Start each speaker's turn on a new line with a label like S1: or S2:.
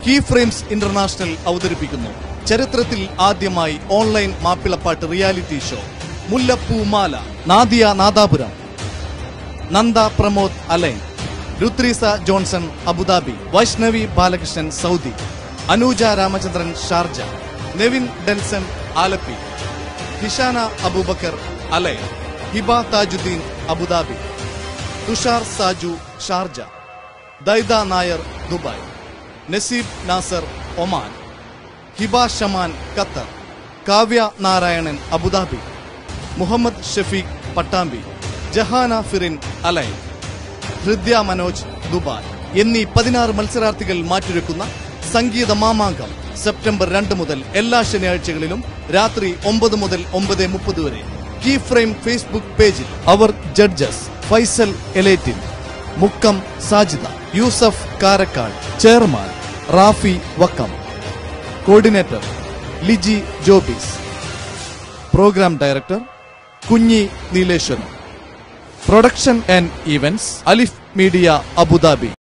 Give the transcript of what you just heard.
S1: key frames international അവതരിപ്പിക്കുന്നു ചരിത്രത്തിൽ ആദ്യമായി online Mappilappattu reality show Mullappoomala Nadia Nadapuram Nanda Pramod Al Ain രുത്രീസ Johnson Abu Dhabi Vaishnavi Balakrishnan Saudi Anuja Ramachandran Sharjah Nevin Delson Alleppey Hishana Aboobacker Al Ain Hiba Thajudheen Abu Dhabi Thushar Saju Sharjah Dhaid Nair Dubai Naseeb Nasar Oman Hiba Shaman Qatar Kavya Narayanan Abu Dhabi Muhammad Shafeeq Pattambi Jahana Firin Al Ain Hridya Manoj Dubai എന്നീ പതിനാറ് മത്സരാർത്ഥികൾ മാറ്റുരക്കുന്ന സംഗീത Mamankam September രണ്ട് മുതൽ എല്ലാ ശനിയാഴ്ചകളിലും രാത്രി ഒമ്പത് മുതൽ ഒമ്പത് മുപ്പത് വരെ കീ ഫ്രെയിം ഫേസ്ബുക്ക് പേജിൽ അവർ ജഡ്ജസ് ഫൈസൽ എലേറ്റിൻ Mukkam Sajida Yusuf Karakkad chairman Rafi Vakkom coordinator Liji Jobees programme director Kunhi Nileshwaran production and events Alif media Abu Dhabi